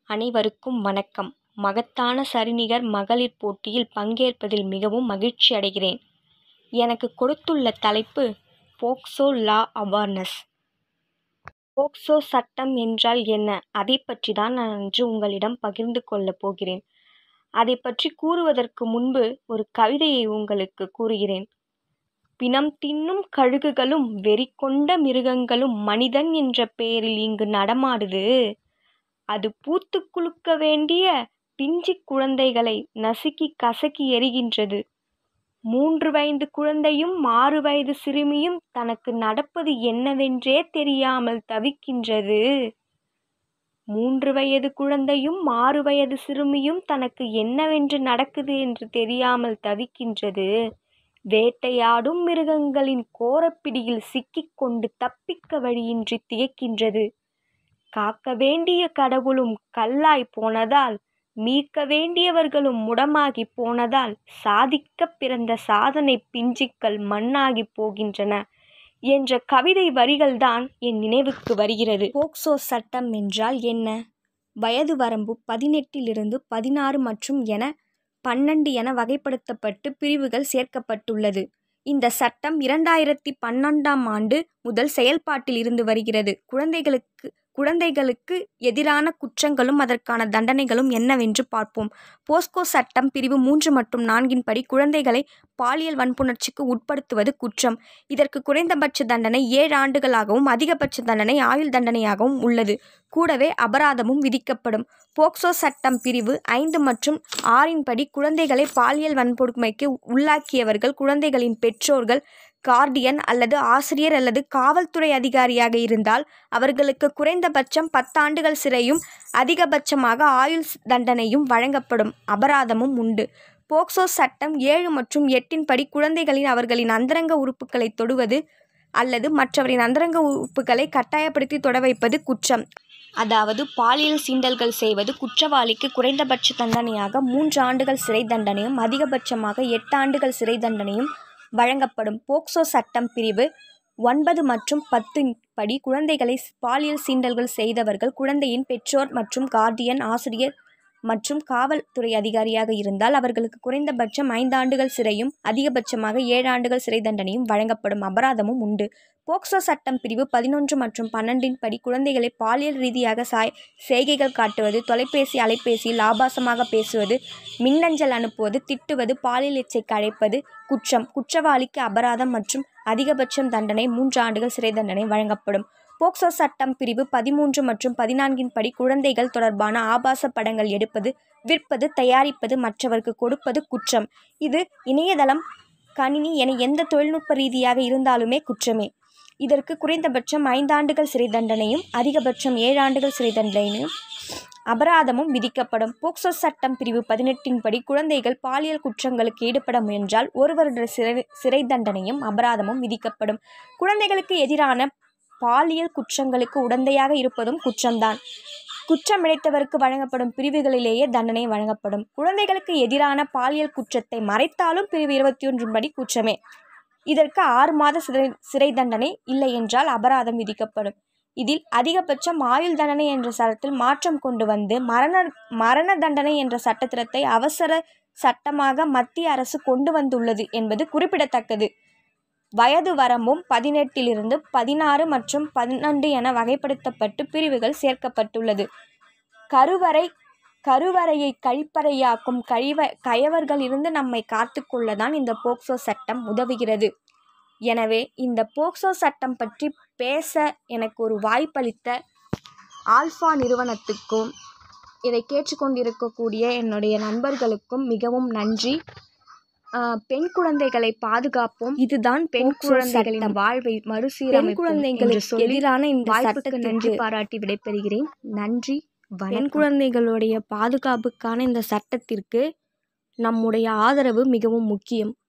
அனைவருக்கும் வணக்கம் மகத்தான சரிநிகர் மகளிர் போட்டியில் பங்கேற்பதில் மிகவும் மகிழ்ச்சி அடைகிறேன் எனக்கு கொடுத்துள்ள தலைப்பு போக்சோ லா அவார்னஸ் போக்சோ சட்டம் என்றால் என்ன அதை பற்றி தான் நான் இன்று உங்களிடம் பகிர்ந்து கொள்ளப் போகிறேன் அதை பற்றி கூறுவதற்கு முன்பு ஒரு கவிதையை உங்களுக்கு கூறுகிறேன் பிணம் தின்னும் கழுகுகளும் வெறி கொண்ட மிருகங்களும் மனிதன் என்ற பெயரில் இங்கு நடமாடுது அது பூத்து குலுக்க வேண்டிய பிஞ்சு குழந்தைகளை நசுக்கி கசக்கி எறிகின்றது மூன்று வயது குழந்தையும் ஆறு வயது சிறுமியும் தனக்கு நடப்பது என்னவென்றே தெரியாமல் தவிக்கின்றது மூன்று வயது குழந்தையும் ஆறு வயது சிறுமியும் தனக்கு என்னவென்று நடக்குது என்று தெரியாமல் தவிக்கின்றது வேட்டையாடும் மிருகங்களின் கோரப்பிடியில் சிக்கிக்கொண்டு தப்பிக்க வழியின்றி திகைக்கின்றது காக்க வேண்டிய கடவுளும் கல்லாய் போனதால் மீட்க வேண்டியவர்களும் முடமாகி போனதால் சாதிக்க பிறந்த சாதனை பிஞ்சுக்கள் மண்ணாகி போகின்றன என்ற கவிதை வரிகள்தான் என் நினைவுக்கு வருகிறது போக்சோ சட்டம் என்றால் என்ன வயது வரம்பு பதினெட்டிலிருந்து பதினாறு மற்றும் என பன்னெண்டு என வகைப்படுத்தப்பட்டு பிரிவுகள் சேர்க்கப்பட்டுள்ளது இந்த சட்டம் இரண்டாயிரத்தி பன்னெண்டாம் ஆண்டு முதல் செயல்பாட்டில் இருந்து வருகிறது குழந்தைகளுக்கு குழந்தைகளுக்கு எதிரான குற்றங்களும் அதற்கான தண்டனைகளும் என்னவென்று பார்ப்போம் போஸ்கோ சட்டம் பிரிவு மூன்று மற்றும் நான்கின் படி குழந்தைகளை பாலியல் வன்புணர்ச்சிக்கு உட்படுத்துவது குற்றம் இதற்கு குறைந்தபட்ச தண்டனை ஏழு ஆண்டுகளாகவும் அதிகபட்ச தண்டனை ஆயுள் தண்டனையாகவும் உள்ளது கூடவே அபராதமும் விதிக்கப்படும் போக்சோ சட்டம் பிரிவு ஐந்து மற்றும் ஆறின் படி குழந்தைகளை பாலியல் வன்கொடுமைக்கு உள்ளாக்கியவர்கள் குழந்தைகளின் பெற்றோர்கள் கார்டியன் அல்லது ஆசிரியர் அல்லது காவல்துறை அதிகாரியாக இருந்தால் அவர்களுக்கு குறைந்தபட்சம் பத்தாண்டுகள் சிறையும் அதிகபட்சமாக ஆயுள் தண்டனையும் வழங்கப்படும் அபராதமும் உண்டு போக்சோ சட்டம் ஏழு மற்றும் எட்டின் படி குழந்தைகளின் அவர்களின் அந்தரங்க உறுப்புகளை தொடுவது அல்லது மற்றவரின் அந்தரங்க உறுப்புகளை கட்டாயப்படுத்தி தொட வைப்பது குற்றம் அதாவது பாலியல் சீண்டல்கள் செய்வது குற்றவாளிக்கு குறைந்தபட்ச தண்டனையாக மூன்று ஆண்டுகள் சிறை தண்டனையும் அதிகபட்சமாக எட்டு ஆண்டுகள் சிறை தண்டனையும் வழங்கப்படும் போக்சோ சட்டம் பிரிவு ஒன்பது மற்றும் பத்தின் படி குழந்தைகளை பாலியல் சீண்டல்கள் செய்தவர்கள் குழந்தையின் பெற்றோர் மற்றும் கார்டியன் ஆசிரியர் மற்றும் காவல்துறை அதிகாரியாக இருந்தால் அவர்களுக்கு குறைந்தபட்சம் ஐந்து ஆண்டுகள் சிறையும் அதிகபட்சமாக ஏழு ஆண்டுகள் சிறை தண்டனையும் வழங்கப்படும் அபராதமும் உண்டு போக்சோ சட்டம் பிரிவு பதினொன்று மற்றும் பன்னெண்டின் படி குழந்தைகளை பாலியல் ரீதியாக சாய் செய்கைகள் காட்டுவது தொலைபேசி அலைபேசியில் ஆபாசமாக பேசுவது மின்னஞ்சல் அனுப்புவது திட்டுவது பாலியல் எச்சைக்கு அழைப்பது குற்றம் குற்றவாளிக்கு அபராதம் மற்றும் அதிகபட்சம் தண்டனை மூன்று ஆண்டுகள் சிறை தண்டனை வழங்கப்படும் போக்சோ சட்டம் பிரிவு பதிமூன்று மற்றும் பதினான்கின் படி குழந்தைகள் தொடர்பான ஆபாச படங்கள் எடுப்பது விற்பது தயாரிப்பது மற்றவருக்கு கொடுப்பது குற்றம் இது இணையதளம் கணினி என எந்த தொழில்நுட்ப ரீதியாக இருந்தாலுமே குற்றமே இதற்கு குறைந்தபட்சம் ஐந்தாண்டுகள் சிறை தண்டனையும் அதிகபட்சம் ஏழு ஆண்டுகள் சிறை தண்டனையும் அபராதமும் விதிக்கப்படும் போக்சோ சட்டம் பிரிவு பதினெட்டின் படி குழந்தைகள் பாலியல் குற்றங்களுக்கு ஈடுபட முயன்றால் ஒரு வருட சிறை சிறை தண்டனையும் அபராதமும் விதிக்கப்படும் குழந்தைகளுக்கு எதிரான பாலியல் குற்றங்களுக்கு உடந்தையாக இருப்பதும் குற்றம்தான் குற்றமிழைத்தவருக்கு வழங்கப்படும் பிரிவுகளிலேயே தண்டனை வழங்கப்படும் குழந்தைகளுக்கு எதிரான பாலியல் குற்றத்தை மறைத்தாலும் பிரிவு இருபத்தி ஒன்றின் படி குற்றமே இதற்கு ஆறு மாத சிறை சிறை தண்டனை இல்லை என்றால் அபராதம் விதிக்கப்படும் இதில் அதிகபட்சம் ஆயுள் தண்டனை என்ற சட்டத்தில் மாற்றம் கொண்டு வந்து மரண மரண தண்டனை என்ற சட்டத்திட்டத்தை அவசர சட்டமாக மத்திய அரசு கொண்டு வந்துள்ளது என்பது குறிப்பிடத்தக்கது வயது வரம்பும் பதினெட்டிலிருந்து பதினாறு மற்றும் பன்னெண்டு என வகைப்படுத்தப்பட்டு பிரிவுகள் சேர்க்கப்பட்டுள்ளது கருவறை கருவறையை கழிப்பறையாக்கும் கழிவ கயவர்கள் இருந்து நம்மை காத்துக்கொள்ள தான் இந்த போக்சோ சட்டம் உதவுகிறது எனவே இந்த போக்சோ சட்டம் பற்றி பேச எனக்கு ஒரு வாய்ப்பளித்த ஆல்ஃபா நிறுவனத்துக்கும் இதை கேட்டுக்கொண்டிருக்கக்கூடிய என்னுடைய நண்பர்களுக்கும் மிகவும் நன்றி பெண் குழந்தைகளை பாதுகாப்போம் இதுதான் பெண் குழந்தைகளின் வாழ்வை மறுசீரமை குழந்தைகளுக்கு எதிரான இந்த வாய்ப்புக்கு நன்றி பாராட்டி விடைபெறுகிறேன் நன்றி பெண் குழந்தைகளுடைய பாதுகாப்புக்கான இந்த சட்டத்திற்கு நம்முடைய ஆதரவு மிகவும் முக்கியம்